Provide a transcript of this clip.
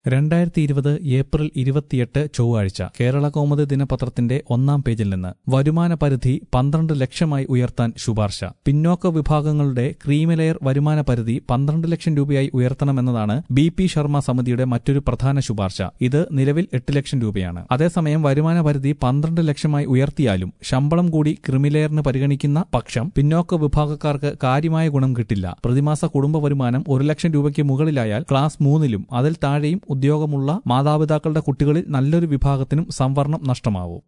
രണ്ടായിരത്തി ഇരുപത് ഏപ്രിൽ ഇരുപത്തിയെട്ട് ചൊവ്വാഴ്ച കേരള കൗമുദി ദിനപത്രത്തിന്റെ ഒന്നാം പേജിൽ നിന്ന് വരുമാന പരിധി പന്ത്രണ്ട് ലക്ഷമായി ഉയർത്താൻ ശുപാർശ പിന്നോക്ക വിഭാഗങ്ങളുടെ ക്രീമിലെയർ വരുമാന പരിധി പന്ത്രണ്ട് ലക്ഷം രൂപയായി ഉയർത്തണമെന്നതാണ് ബി പി ശർമ്മ സമിതിയുടെ മറ്റൊരു പ്രധാന ശുപാർശ ഇത് നിലവിൽ എട്ട് ലക്ഷം രൂപയാണ് അതേസമയം വരുമാന പരിധി പന്ത്രണ്ട് ലക്ഷമായി ഉയർത്തിയാലും ശമ്പളം കൂടി ക്രിമിലെയറിന് പരിഗണിക്കുന്ന പക്ഷം പിന്നോക്ക വിഭാഗക്കാർക്ക് കാര്യമായ ഗുണം കിട്ടില്ല പ്രതിമാസ കുടുംബ വരുമാനം ഒരു ലക്ഷം രൂപയ്ക്ക് മുകളിലായാൽ ക്ലാസ് മൂന്നിലും അതിൽ താഴെയും ഉദ്യോഗമുള്ള മാതാപിതാക്കളുടെ കുട്ടികളിൽ നല്ലൊരു വിഭാഗത്തിനും സംവരണം നഷ്ടമാവും